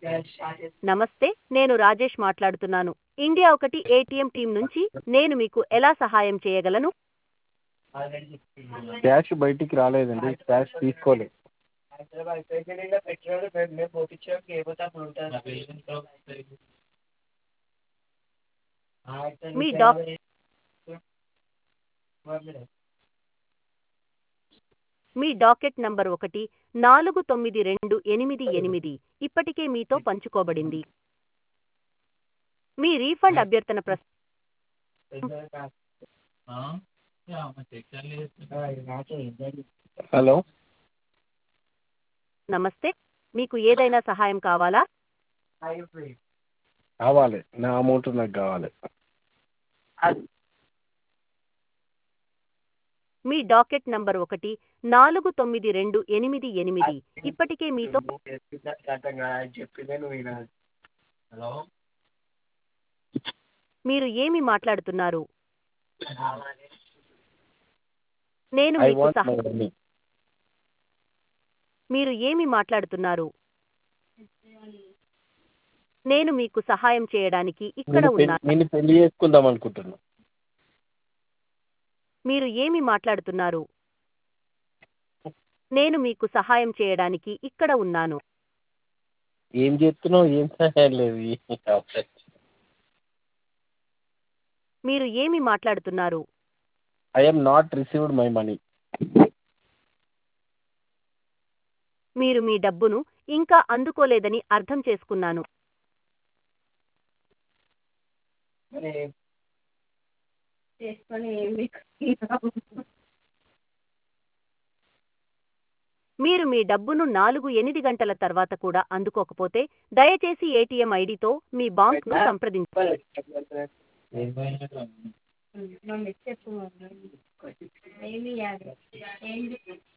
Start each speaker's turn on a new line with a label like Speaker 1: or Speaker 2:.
Speaker 1: నమస్తే నేను రాజేష్ మాట్లాడుతున్నాను ఇండియా ఒకటి ఏటీఎం టీం నుంచి నేను మీకు ఎలా సహాయం చేయగలను
Speaker 2: క్యాష్ బయటికి రాలేదండి క్యాష్ తీసుకోలేదు
Speaker 1: మీ డాక్ మీ డాకెట్ నంబర్ ఒకటి నాలుగు తొమ్మిది రెండు ఎనిమిది ఎనిమిది ఇప్పటికే మీతో పంచుకోబడింది మీ రీఫండ్ అభ్యర్థన ప్రస్
Speaker 2: హలో
Speaker 1: నమస్తే మీకు ఏదైనా సహాయం కావాలా
Speaker 2: కావాలి నా అమౌంట్ నాకు కావాలి
Speaker 1: మీ డాకెట్ నంబర్ ఒకటి నాలుగు తొమ్మిది రెండు ఎనిమిది ఎనిమిది ఇప్పటికే మీతో మీరు ఏమి మాట్లాడుతున్నారు నేను
Speaker 2: ఐ
Speaker 1: మీకు
Speaker 2: వాంట్
Speaker 1: సహ
Speaker 2: మై మనీ
Speaker 1: మీరు ఏమి మాట్లాడుతున్నారు నేను మీకు సహాయం చేయడానికి ఇక్కడ
Speaker 2: నేను పెళ్లి-
Speaker 1: ఉన్నాను
Speaker 2: నేను పెళ్లి చేసుకుందాం అనుకుంటున్నా
Speaker 1: మీరు ఏమి మాట్లాడుతున్నారు నేను మీకు సహాయం చేయడానికి ఇక్కడ ఉన్నాను
Speaker 2: ఏం చేస్తున్నావు ఏం సహాయం లేదు
Speaker 1: మీరు ఏమి మాట్లాడుతున్నారు
Speaker 2: I am not received my money
Speaker 1: మీరు మీ డబ్బును ఇంకా అందుకోలేదని అర్థం చేసుకున్నాను మీరు మీ డబ్బును నాలుగు ఎనిమిది గంటల తర్వాత కూడా అందుకోకపోతే దయచేసి ఏటీఎం ఐడితో మీ బాంక్ను సంప్రదించండి
Speaker 3: మమ్మీ చెప్పు మమ్మీ ఏమి ఇవ్వాలి ఏంటి